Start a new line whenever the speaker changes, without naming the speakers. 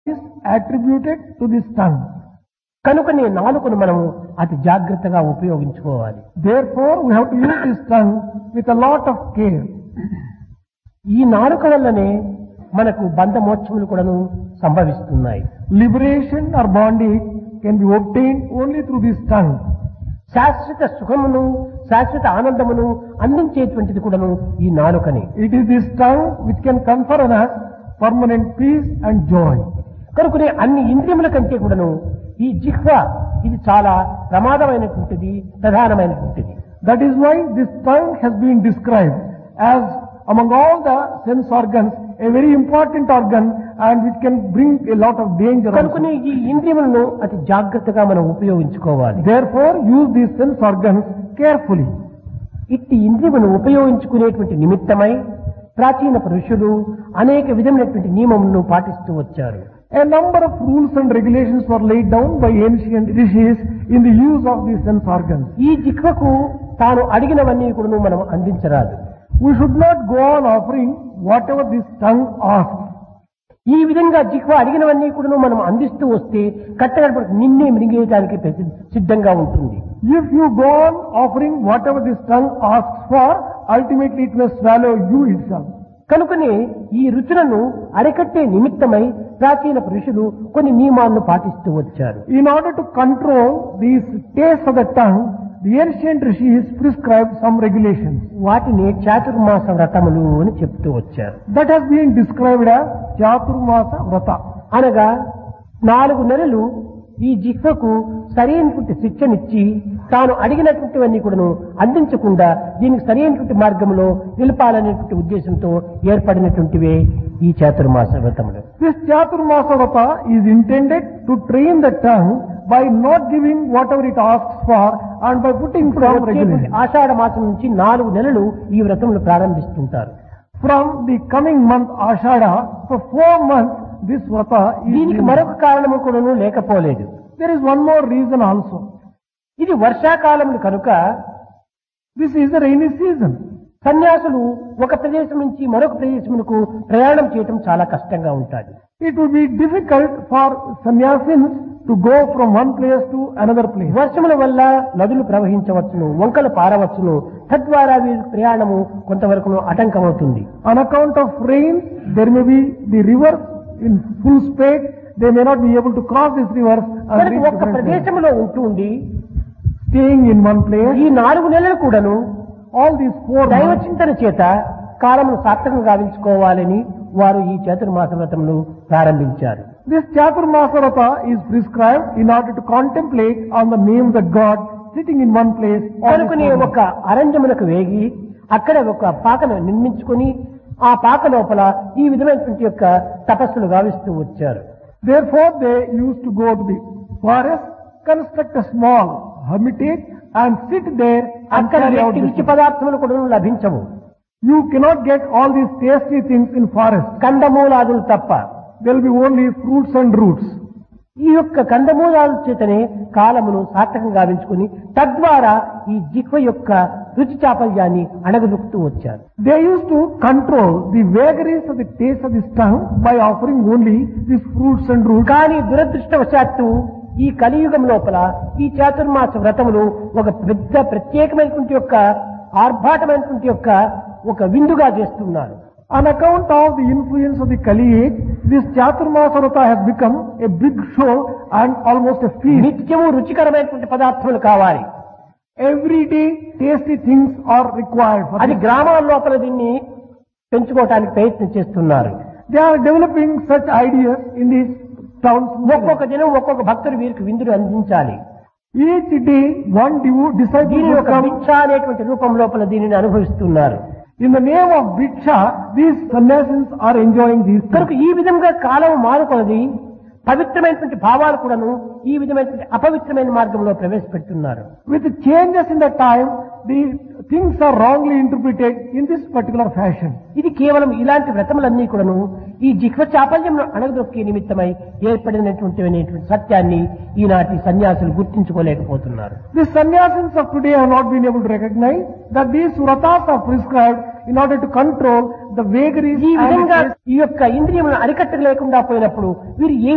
is attributed to this tongue.
కనుకనే నాలుకను మనం అతి జాగ్రత్తగా ఉపయోగించుకోవాలి
Therefore, we have to use this tongue with a lot of care.
ఈ నాలుక వల్లనే మనకు బంధమోక్షములు కూడాను సంభవిస్తున్నాయి
Liberation or bondage can be obtained only through this tongue.
శాశ్వత సుఖమును శాశ్వత ఆనందమును అందించేటువంటిది కూడాను ఈ నాలుకని
It is this tongue which can confer on us permanent peace and joy.
కనుకనే అన్ని ఇంద్రియముల కంటే కూడాను ఈ జిహ్వ ఇది చాలా ప్రమాదమైనటువంటిది ప్రధానమైనటువంటిది
That is why this tongue has been described as among all the sense organs, a very important organ and which can bring a lot of danger. also.
కనుకనే ఈ ఇంద్రియములను అతి జాగ్రత్తగా మనం ఉపయోగించుకోవాలి
Therefore, use these sense organs carefully.
ఇట్టి ఇంద్రియమును ఉపయోగించుకునేటువంటి నిమిత్తమై ప్రాచీన పురుషులు అనేక విధమైనటువంటి నియమములను పాటిస్తూ వచ్చారు
A number of rules and regulations were laid down by ancient rishis in the use of these sense organs.
ఈ జిహ్వకు తాను అడిగినవన్నీ కూడా మనం అందించరాదు
We should not go on offering whatever this tongue asks.
ఈ విధంగా జిహ్వ అడిగినవన్నీ కూడా మనం అందిస్తూ వస్తే కట్టగడపడి నిన్నే మిరిగేయడానికి ప్రతి- సిద్ధంగా ఉంటుంది
If you go on offering whatever this tongue asks for, ultimately it may swallow you itself.
కనుకనే ఈ రుచులను అరికట్టే నిమిత్తమై ప్రాచీన పురుషులు కొన్ని నియమాలను పాటిస్తూ వచ్చారు
In order to control these tastes of the tongue, the ancient rishis prescribed some regulations.
వాటిని చాతుర్మాస వ్రతములు అని చెప్తూ వచ్చారు
That has been described as Chaturmasa Vrata.
అనగా నాలుగు నెలలు ఈ జిహ్వకు సరైనటువంటి శిక్షనిచ్చి తాను అడిగినటువంటివన్నీ కూడాను అందించకుండా దీనికి సరైనటువంటి మార్గంలో నిలపాలనేటువంటి ఉద్దేశంతో ఏర్పడినటువంటివే ఈ చాతుర్మాస వ్రతములు
This Chaturmasa Vrata is intended to train the tongue by not giving whatever it asks for and by putting
ఇప్పుడు
some
వచ్చేటువంటి
regulations.
ఆషాఢ మాసం నుంచి నాలుగు నెలలు ఈ వ్రతములు ప్రారంభిస్తుంటారు
From the coming month Ashada, for four months, this Vrata is
దీనికి
being-
మరొక కారణము కూడాను లేకపోలేదు
There is one more reason also.
ఇది వర్షాకాలములు కనుక
This is the rainy season.
సన్యాసులు ఒక ప్రదేశం నుంచి మరొక ప్రదేశమునకు ప్రయాణం చేయటం చాలా కష్టంగా ఉంటుంది
It would be difficult for sannyasins to go from one place to another place.
వర్షముల వల్ల నదులు ప్రవహించవచ్చును వంకలు పారవచ్చును తద్వారా వీరి ప్రయాణము కొంతవరకు ఆటంకమవుతుంది
On account of rain, there may be the river in full spate. They may not be able to cross this river and
కనుక
reach
ఒక్క
different places.
ప్రదేశంలో ఉంటూ ఉండి
Staying in one place,
ఈ నాలుగు నెలలు కూడాను
all these four
దైవ
months,
చింతన చేత కాలమును సార్థకం గావించుకోవాలని వారు ఈ చతుర్మాస వ్రతమును ప్రారంభించారు
this Chaturmasarata is prescribed in order to contemplate on the name of the God sitting in one place. all these
కనుకనే
four
ఒక అరణ్యమునకు వేగి అక్కడ ఒక పాకను నిర్మించుకొని ఆ పాక లోపల ఈ విధమైనటువంటి యొక్క తపస్సులు గావిస్తూ వచ్చారు
Therefore, they used to go to the forest, construct a small hermitage, and sit there and
అక్కడ
carry out
ఎట్టి
this.
రుచి పదార్థములు కూడా లభించవు
You cannot get all these tasty things in forest.
కందమూలాదులు తప్ప
There will be only fruits and roots.
ఈ యొక్క కందమూలాల చేతనే కాలమును సార్థకం గావించుకుని తద్వారా ఈ జిహ్వ యొక్క రుచి చాపల్యాన్ని అణగదొక్కుతూ వచ్చారు
They used to control the vagaries of the taste of this tongue by offering only these fruits and roots.
కానీ దురదృష్టవశాత్తు ఈ కలియుగం లోపల ఈ చాతుర్మాస వ్రతములు ఒక పెద్ద ప్రత్యేకమైనటువంటి యొక్క ఆర్భాటమైనటువంటి యొక్క ఒక విందుగా చేస్తున్నారు
On account of the influence of the Kali age, this Chaturmasarata has become a big show and almost a feast.
నిత్యము రుచికరమైనటువంటి పదార్థములు కావాలి
Every day, tasty things are required for
అది
this.
గ్రామాల లోపల దీన్ని పెంచుకోవటానికి ప్రయత్నం చేస్తున్నారు
They are developing such ideas in these towns.
ఒక్కొక్క దినం ఒక్కొక్క భక్తుడు వీరికి విందులు అందించాలి
Each day, one devo- disciple
దీని
will
ఒక
come.
భిక్ష అనేటువంటి రూపం లోపల దీనిని అనుభవిస్తున్నారు
In the name of Bhiksha, these sannyasins are enjoying these
కనుక
things.
ఈ విధంగా కాలం మారుకొనది పవిత్రమైనటువంటి భావాలు కూడాను ఈ విధమైనటువంటి అపవిత్రమైన మార్గంలో ప్రవేశపెడుతున్నారు
With the changes in the time, the things are wrongly interpreted in this particular fashion.
ఇది కేవలం ఇలాంటి వ్రతములన్నీ కూడాను ఈ జిహ్వ చాపల్యం అణగదొక్కే నిమిత్తమై ఏర్పడినటువంటి అనేటువంటి సత్యాన్ని ఈనాటి సన్యాసులు గుర్తించుకోలేకపోతున్నారు
The sannyasins of today have not been able to recognize that these vratas are prescribed in order to control the vagaries
ఈ
and
విధంగా
the
ఈ యొక్క ఇంద్రియములను అరికట్టలేకుండా పోయినప్పుడు వీరు ఏ